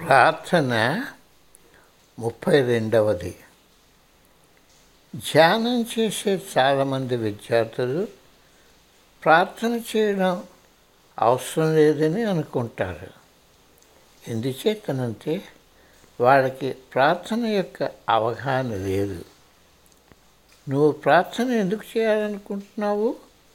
ప్రార్థన ముప్పై రెండవది ధ్యానం చేసే చాలామంది విద్యార్థులు ప్రార్థన చేయడం అవసరం లేదని అనుకుంటారు ఎందుచేతనంటే వాళ్ళకి ప్రార్థన యొక్క అవగాహన లేదు నువ్వు ప్రార్థన ఎందుకు చేయాలనుకుంటున్నావు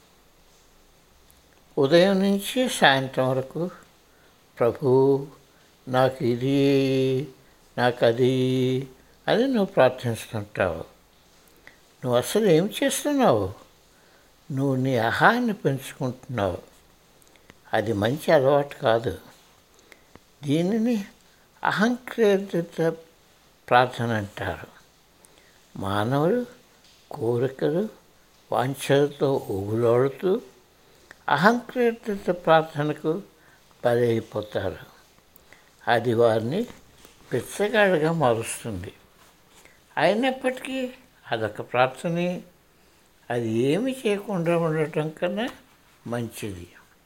ఉదయం నుంచి సాయంత్రం వరకు ప్రభు నాకు ఇది నాకు అది అని నువ్వు ప్రార్థిస్తుంటావు నువ్వు అసలు ఏం చేస్తున్నావు నువ్వు నీ ఆహారాన్ని పెంచుకుంటున్నావు అది మంచి అలవాటు కాదు దీనిని అహంకృత ప్రార్థన అంటారు మానవులు కోరికలు వాంఛలతో ఊగులాడుతూ అహంకృత ప్రార్థనకు బలైపోతారు అది వారిని పిచ్చగాడిగా మారుస్తుంది అయినప్పటికీ అదొక ప్రార్థనే అది ఏమి చేయకుండా ఉండటం కన్నా మంచిది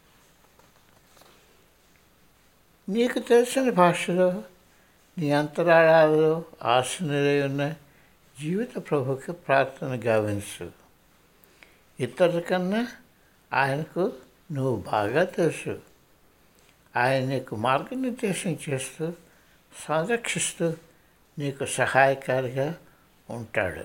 నీకు తెలిసిన భాషలో నీ అంతరాళాలలో ఆశనిలై ఉన్న జీవిత ప్రభుకి ప్రార్థన గావించు ఇతరుల కన్నా ఆయనకు నువ్వు బాగా తెలుసు ఆయన నీకు మార్గనిర్దేశం చేస్తూ సంరక్షిస్తూ నీకు సహాయకారిగా ఉంటాడు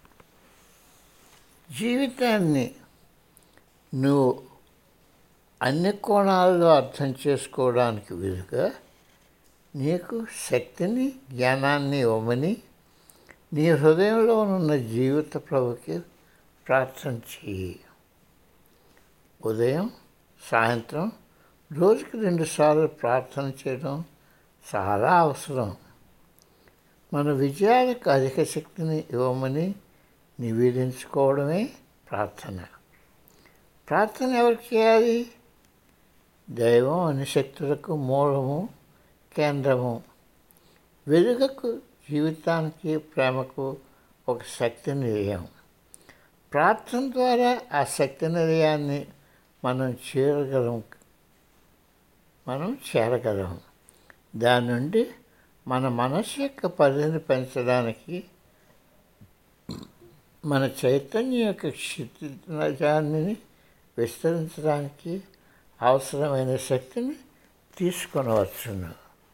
జీవితాన్ని నువ్వు అన్ని కోణాల్లో అర్థం చేసుకోవడానికి వీలుగా నీకు శక్తిని జ్ఞానాన్ని ఇవ్వమని నీ హృదయంలో ఉన్న జీవిత ప్రభుకి ప్రార్థన చేయి ఉదయం సాయంత్రం రోజుకి రెండుసార్లు ప్రార్థన చేయడం చాలా అవసరం మన విజయాలకు అధిక శక్తిని ఇవ్వమని నివేదించుకోవడమే ప్రార్థన ప్రార్థన ఎవరికి చేయాలి దైవం అన్ని శక్తులకు మూలము కేంద్రము వెలుగకు జీవితానికి ప్రేమకు ఒక శక్తి నిలయం ప్రార్థన ద్వారా ఆ శక్తి నిలయాన్ని మనం చేరగలం మనం చేరగలం దాని నుండి మన మనసు యొక్క పరిధిని పెంచడానికి మన చైతన్యం యొక్క క్షితిజాన్ని విస్తరించడానికి అవసరమైన శక్తిని తీసుకొనవచ్చును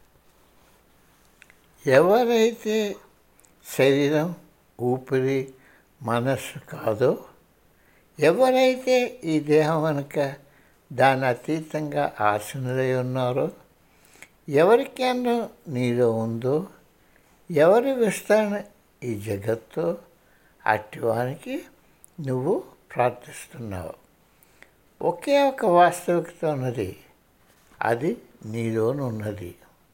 ఎవరైతే శరీరం ఊపిరి మనస్సు కాదో ఎవరైతే ఈ దేహం వెనుక దాని అతీతంగా ఆసనులై ఉన్నారో ఎవరి కేంద్రం నీలో ఉందో ఎవరి విస్తరణ ఈ జగత్తు అట్టివానికి నువ్వు ప్రార్థిస్తున్నావు ఒకే ఒక వాస్తవికత ఉన్నది అది నీలోనున్నది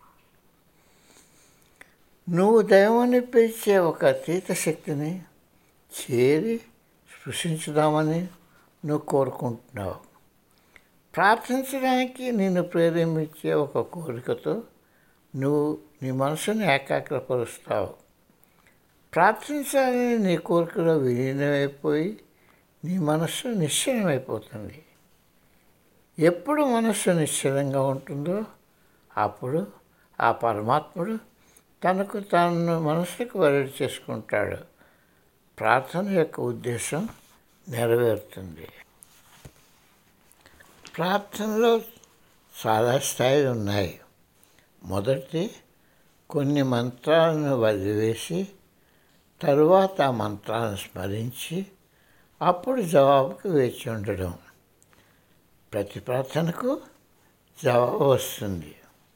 నువ్వు దైవాన్ని పిలిచే ఒక అతీత శక్తిని చేరి స్పృశించుదామని నువ్వు కోరుకుంటున్నావు ప్రార్థించడానికి నిన్ను ప్రేరేపించే ఒక కోరికతో నువ్వు నీ మనసుని ఏకాగ్రపరుస్తావు ప్రార్థించాలని నీ కోరికలో విలీనమైపోయి నీ మనస్సు నిశ్చలమైపోతుంది ఎప్పుడు మనస్సు నిశ్చలంగా ఉంటుందో అప్పుడు ఆ పరమాత్ముడు తనకు తాను మనసుకు వెల్లడి చేసుకుంటాడు ప్రార్థన యొక్క ఉద్దేశం నెరవేరుతుంది ప్రార్థనలో చాలా స్థాయిలు ఉన్నాయి మొదటి కొన్ని మంత్రాలను వదిలివేసి తరువాత ఆ మంత్రాలను స్మరించి అప్పుడు జవాబుకు వేచి ఉండడం ప్రతి ప్రార్థనకు జవాబు వస్తుంది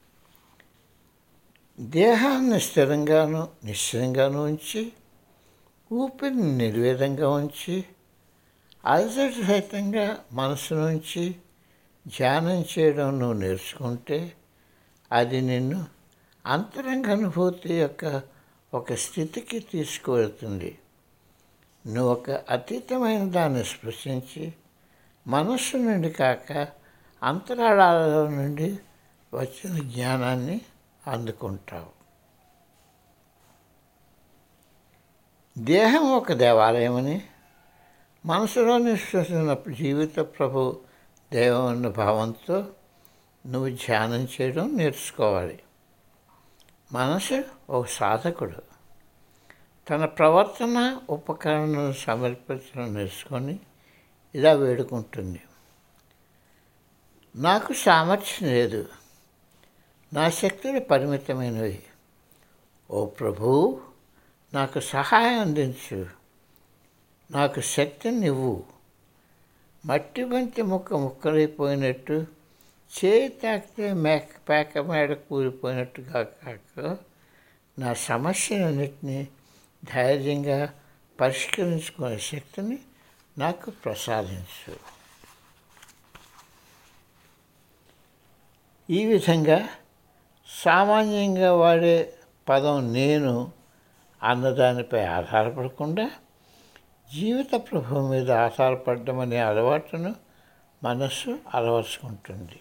దేహాన్ని స్థిరంగాను నిశ్చలంగాను ఉంచి ఊపిరిని నిర్వేదంగా ఉంచి అలసట సహితంగా మనసు నుంచి ధ్యానం చేయడం నువ్వు నేర్చుకుంటే అది నిన్ను అంతరంగ అనుభూతి యొక్క ఒక స్థితికి తీసుకువెళ్తుంది నువ్వు ఒక అతీతమైన దాన్ని స్పృశించి మనస్సు నుండి కాక అంతరాళాల నుండి వచ్చిన జ్ఞానాన్ని అందుకుంటావు దేహం ఒక దేవాలయమని మనసులో నిశ్వసిన జీవిత ప్రభు దైవం అన్న భావంతో నువ్వు ధ్యానం చేయడం నేర్చుకోవాలి మనసు ఒక సాధకుడు తన ప్రవర్తన ఉపకరణను సమర్పించడం నేర్చుకొని ఇలా వేడుకుంటుంది నాకు సామర్థ్యం లేదు నా శక్తులు పరిమితమైనవి ఓ ప్రభు నాకు సహాయం అందించు నాకు శక్తినివ్వు మట్టి బంతి ముక్క ముక్కలైపోయినట్టు చేయి తాకితే మేక పేక మేడ కూలిపోయినట్టుగా కాక నా సమస్యలన్నింటినీ ధైర్యంగా పరిష్కరించుకునే శక్తిని నాకు ప్రసాదించు ఈ విధంగా సామాన్యంగా వాడే పదం నేను అన్నదానిపై ఆధారపడకుండా జీవిత ప్రభు మీద ఆధారపడడం అనే అలవాటును మనస్సు అలవర్చుకుంటుంది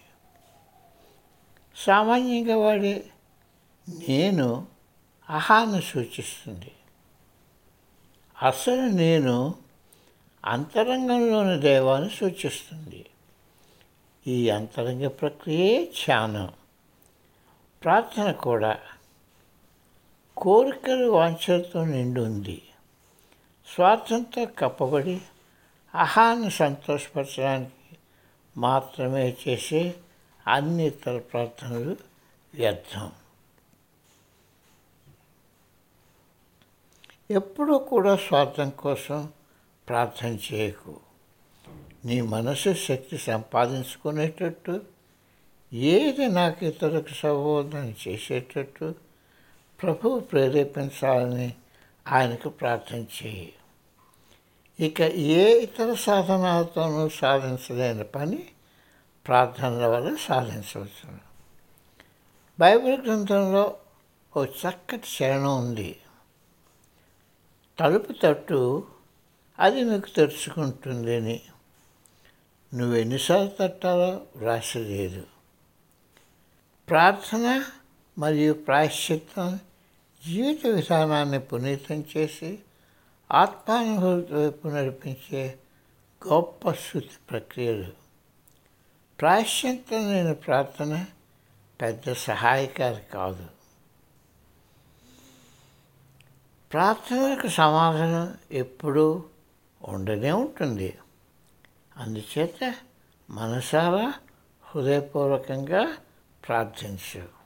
సామాన్యంగా వాడే నేను అహాన్ని సూచిస్తుంది అసలు నేను అంతరంగంలోని దైవాన్ని సూచిస్తుంది ఈ అంతరంగ ప్రక్రియే ధ్యానం ప్రార్థన కూడా కోరికలు వాంఛలతో నిండి ఉంది స్వార్థంతో కప్పబడి అహాన్ని సంతోషపరచడానికి మాత్రమే చేసే అన్ని ఇతర ప్రార్థనలు వ్యర్థం ఎప్పుడూ కూడా స్వార్థం కోసం ప్రార్థన చేయకు నీ మనసు శక్తి సంపాదించుకునేటట్టు ఏది నాకు ఇతరులకు సహోదరని చేసేటట్టు ప్రభువు ప్రేరేపించాలని ఆయనకు ప్రార్థన చేయి ఇక ఏ ఇతర సాధనాలతోనూ సాధించలేని పని ప్రార్థనల వల్ల సాధించవచ్చు బైబిల్ గ్రంథంలో ఓ చక్కటి శరణం ఉంది తలుపు తట్టు అది మీకు తెరుచుకుంటుందని నువ్వు ఎన్నిసార్లు తట్టాలో వ్రాసి లేదు ప్రార్థన మరియు ప్రాయశ్చిత్తం జీవిత విధానాన్ని పునీతం చేసి ఆత్మానుభూతి వైపు నడిపించే గొప్ప శృతి ప్రక్రియలు ప్రాయశ్చిత్తం లేని ప్రార్థన పెద్ద సహాయకారి కాదు ప్రార్థనలకు సమాధానం ఎప్పుడూ ఉండనే ఉంటుంది అందుచేత మనసారా హృదయపూర్వకంగా ప్రార్థించు